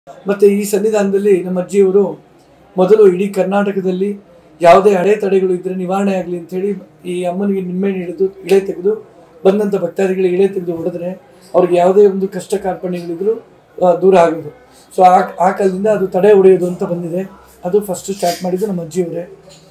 ಮತ್ತು ಈ ಸನ್ನಿಧಾನದಲ್ಲಿ ನಮ್ಮ ಅಜ್ಜಿಯವರು ಮೊದಲು ಇಡೀ ಕರ್ನಾಟಕದಲ್ಲಿ ಯಾವುದೇ ಅಡೆತಡೆಗಳು ಇದ್ದರೆ ನಿವಾರಣೆ ಆಗಲಿ ಅಂಥೇಳಿ ಈ ಅಮ್ಮನಿಗೆ ನಿಂಬೆಹಣ್ಣು ಹಿಡಿದು ಇಳೆ ತೆಗೆದು ಬಂದಂಥ ಭಕ್ತಾದಿಗಳಿಗೆ ಇಳೆ ತೆಗೆದು ಹೊಡೆದ್ರೆ ಅವ್ರಿಗೆ ಯಾವುದೇ ಒಂದು ಕಷ್ಟ ಕಾರ್ಪಣ್ಯಗಳಿದ್ರು ಆ, ದೂರ ಆಗೋದು ಸೊ ಆ ಆ ಕಾಲದಿಂದ ಅದು ತಡೆ ಹೊಡೆಯೋದು ಅಂತ ಬಂದಿದೆ ಅದು ಫಸ್ಟು ಸ್ಟಾರ್ಟ್ ಮಾಡಿದ್ದು ನಮ್ಮ ಅಜ್ಜಿಯವರೇ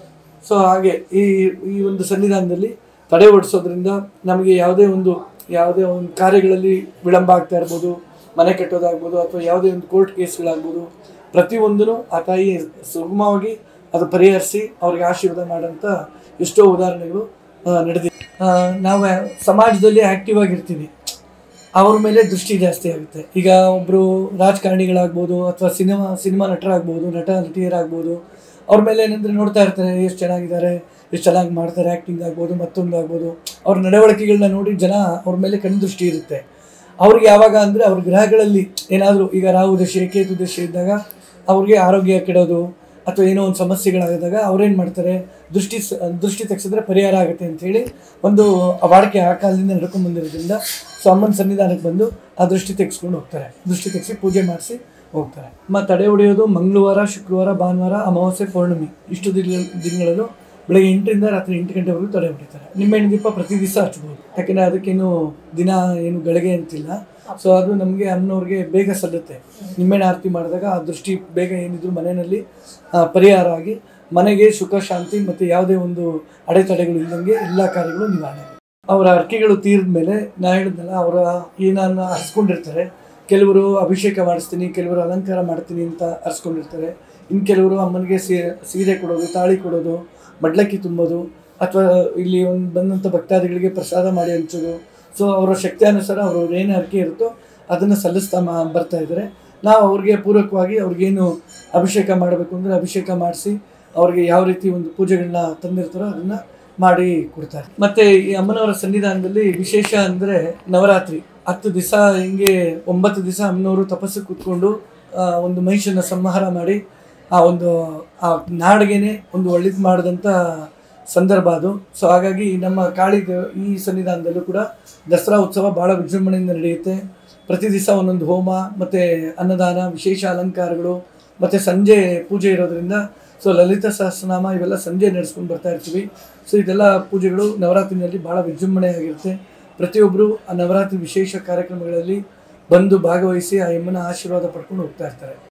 ಸೊ ಹಾಗೆ ಈ ಈ ಒಂದು ಸನ್ನಿಧಾನದಲ್ಲಿ ತಡೆ ಓಡಿಸೋದ್ರಿಂದ ನಮಗೆ ಯಾವುದೇ ಒಂದು ಯಾವುದೇ ಒಂದು ಕಾರ್ಯಗಳಲ್ಲಿ ವಿಳಂಬ ಆಗ್ತಾ ಇರ್ಬೋದು ಮನೆ ಕಟ್ಟೋದಾಗ್ಬೋದು ಅಥವಾ ಯಾವುದೇ ಒಂದು ಕೋರ್ಟ್ ಕೇಸ್ಗಳಾಗ್ಬೋದು ಪ್ರತಿಯೊಂದೂ ಆ ತಾಯಿ ಸುಗಮವಾಗಿ ಅದು ಪರಿಹರಿಸಿ ಅವ್ರಿಗೆ ಆಶೀರ್ವಾದ ಮಾಡೋಂಥ ಎಷ್ಟೋ ಉದಾಹರಣೆಗಳು ಆ, ನಡೆದಿದೆ ಆ, ನಾವು ಸಮಾಜದಲ್ಲಿ ಆ್ಯಕ್ಟಿವ್ ಆಗಿರ್ತೀವಿ ಅವ್ರ ಮೇಲೆ ದೃಷ್ಟಿ ಜಾಸ್ತಿ ಆಗುತ್ತೆ ಈಗ ಒಬ್ಬರು ರಾಜಕಾರಣಿಗಳಾಗ್ಬೋದು ಅಥವಾ ಸಿನಿಮಾ ಸಿನಿಮಾ ನಟರಾಗ್ಬೋದು ನಟ ನಟಿಯರಾಗ್ಬೋದು ಅವ್ರ ಮೇಲೆ ಏನಂದರೆ ನೋಡ್ತಾ ಇರ್ತಾರೆ ಎಷ್ಟು ಚೆನ್ನಾಗಿದ್ದಾರೆ ಎಷ್ಟು ಚೆನ್ನಾಗಿ ಮಾಡ್ತಾರೆ ಆ್ಯಕ್ಟಿಂಗ್ ಆಗ್ಬೋದು ಮತ್ತೊಂದು ಆಗ್ಬೋದು ಅವ್ರ ನಡವಳಿಕೆಗಳನ್ನ ನೋಡಿ ಜನ ಅವ್ರ ಮೇಲೆ ಕಣ್ದೃಷ್ಟಿ ಇರುತ್ತೆ ಅವ್ರಿಗೆ ಯಾವಾಗ ಅಂದರೆ ಅವ್ರ ಗ್ರಹಗಳಲ್ಲಿ ಏನಾದರೂ ಈಗ ರಾಹು ದಶೆ ಕೇತು ದಶೆ ಇದ್ದಾಗ ಅವ್ರಿಗೆ ಆರೋಗ್ಯ ಕೆಡೋದು ಅಥವಾ ಏನೋ ಒಂದು ಸಮಸ್ಯೆಗಳಾಗಿದ್ದಾಗ ಅವ್ರೇನು ಮಾಡ್ತಾರೆ ದೃಷ್ಟಿ ಸ- ದೃಷ್ಟಿ ತೆಗೆಸಿದ್ರೆ ಪರಿಹಾರ ಆಗುತ್ತೆ ಅಂಥೇಳಿ ಒಂದು ವಾಡಿಕೆ ಆ ಕಾಲದಿಂದ ನಡ್ಕೊಂಡು ಬಂದಿರೋದ್ರಿಂದ ಸೊ ಅಮ್ಮನ ಸನ್ನಿಧಾನಕ್ಕೆ ಬಂದು ಆ ದೃಷ್ಟಿ ತೆಗೆಸ್ಕೊಂಡು ಹೋಗ್ತಾರೆ ದೃಷ್ಟಿ ತೆಗೆಸಿ ಪೂಜೆ ಮಾಡಿಸಿ ಹೋಗ್ತಾರೆ ಮತ್ತು ತಡೆ ಹೊಡೆಯೋದು ಮಂಗಳವಾರ ಶುಕ್ರವಾರ ಭಾನುವಾರ ಅಮಾವಾಸ್ಯೆ ಪೌರ್ಣಮಿ ಇಷ್ಟು ದಿನ ದಿನಗಳಲ್ಲೂ ಬೆಳಗ್ಗೆ ಎಂಟರಿಂದ ರಾತ್ರಿ ಎಂಟು ಗಂಟೆವರೆಗೂ ತಡೆ ಹೊಡಿತಾರೆ ನಿಂಬೆಹಣ್ಣು ದೀಪ ಪ್ರತಿ ದಿವಸ ಹಚ್ಬೋದು ಯಾಕೆಂದರೆ ಅದಕ್ಕೇನು ದಿನ ಏನು ಗಳಿಗೆ ಅಂತಿಲ್ಲ ಸೊ ಅದು ನಮಗೆ ಅಮ್ಮನವ್ರಿಗೆ ಬೇಗ ಸಲ್ಲುತ್ತೆ ನಿಂಬೆಹಣ್ಣು ಆರತಿ ಮಾಡಿದಾಗ ಆ ದೃಷ್ಟಿ ಬೇಗ ಏನಿದ್ರು ಮನೆಯಲ್ಲಿ ಆ, ಪರಿಹಾರ ಆಗಿ ಮನೆಗೆ ಸುಖ ಶಾಂತಿ ಮತ್ತು ಯಾವುದೇ ಒಂದು ಅಡೆತಡೆಗಳು ಇಲ್ಲದಂಗೆ ಎಲ್ಲ ಕಾರ್ಯಗಳು ನಿವಾರಣೆ ಆಗುತ್ತೆ. ಅವರ ಅರ್ಕೆಗಳು ತೀರಿದ ಮೇಲೆ ನಾ ಹೇಳಿದ್ನಲ್ಲ ಅವರ ಏನನ್ನ ಹರಿಸ್ಕೊಂಡಿರ್ತಾರೆ ಕೆಲವರು ಅಭಿಷೇಕ ಮಾಡಿಸ್ತೀನಿ ಕೆಲವರು ಅಲಂಕಾರ ಮಾಡ್ತೀನಿ ಅಂತ ಹರಿಸ್ಕೊಂಡಿರ್ತಾರೆ ಇನ್ನು ಕೆಲವರು ಅಮ್ಮನಿಗೆ ಸೀರೆ ಸೀರೆ ಕೊಡೋದು ತಾಳಿ ಕೊಡೋದು ಮಡ್ಲಕ್ಕಿ ತುಂಬೋದು ಅಥವಾ ಇಲ್ಲಿ ಒಂದು ಬಂದಂಥ ಭಕ್ತಾದಿಗಳಿಗೆ ಪ್ರಸಾದ ಮಾಡಿ ಹಂಚೋದು ಸೊ ಅವರ ಶಕ್ತಿಯಾನುಸಾರ ಅವರು ಏನು ಅರ್ಕೆ ಇರುತ್ತೋ ಅದನ್ನು ಸಲ್ಲಿಸ್ತಾ ಮಾ ಬರ್ತಾ ಇದ್ದಾರೆ ನಾವು ಅವ್ರಿಗೆ ಪೂರಕವಾಗಿ ಅವ್ರಿಗೇನು ಅಭಿಷೇಕ ಮಾಡಬೇಕು ಅಂದರೆ ಅಭಿಷೇಕ ಮಾಡಿಸಿ ಅವ್ರಿಗೆ ಯಾವ ರೀತಿ ಒಂದು ಪೂಜೆಗಳನ್ನ ತಂದಿರ್ತಾರೋ ಅದನ್ನು ಮಾಡಿ ಕೊಡ್ತಾರೆ ಮತ್ತು ಈ ಅಮ್ಮನವರ ಸನ್ನಿಧಾನದಲ್ಲಿ ವಿಶೇಷ ಅಂದರೆ ನವರಾತ್ರಿ ಹತ್ತು ದಿವಸ ಹಿಂಗೆ ಒಂಬತ್ತು ದಿವಸ ಅಮ್ಮನವರು ತಪಸ್ಸು ಕೂತ್ಕೊಂಡು ಆ, ಒಂದು ಮಹಿಷನ ಸಂಹಾರ ಮಾಡಿ ಆ ಒಂದು ಆ ನಾಡಿಗೆನೆ ಒಂದು ಒಳ್ಳೇದು ಮಾಡಿದಂಥ ಸಂದರ್ಭ ಅದು ಸೊ ಹಾಗಾಗಿ ನಮ್ಮ ಕಾಳಿ ದೇವ ಈ ಸನ್ನಿಧಾನದಲ್ಲೂ ಕೂಡ ದಸರಾ ಉತ್ಸವ ಭಾಳ ವಿಜೃಂಭಣೆಯಿಂದ ನಡೆಯುತ್ತೆ ಪ್ರತಿ ದಿವಸ ಒಂದೊಂದು ಹೋಮ ಮತ್ತು ಅನ್ನದಾನ ವಿಶೇಷ ಅಲಂಕಾರಗಳು ಮತ್ತು ಸಂಜೆ ಪೂಜೆ ಇರೋದ್ರಿಂದ ಸೊ ಲಲಿತ ಸಹಸ್ರನಾಮ ಇವೆಲ್ಲ ಸಂಜೆ ನಡೆಸ್ಕೊಂಡು ಬರ್ತಾ ಇರ್ತೀವಿ ಸೊ ಇದೆಲ್ಲ ಪೂಜೆಗಳು ನವರಾತ್ರಿನಲ್ಲಿ ಭಾಳ ವಿಜೃಂಭಣೆಯಾಗಿರುತ್ತೆ ಪ್ರತಿಯೊಬ್ಬರು ಆ ನವರಾತ್ರಿ ವಿಶೇಷ ಕಾರ್ಯಕ್ರಮಗಳಲ್ಲಿ ಬಂದು ಭಾಗವಹಿಸಿ ಆ ಯಮ್ಮನ ಆಶೀರ್ವಾದ ಪಡ್ಕೊಂಡು ಹೋಗ್ತಾ ಇರ್ತಾರೆ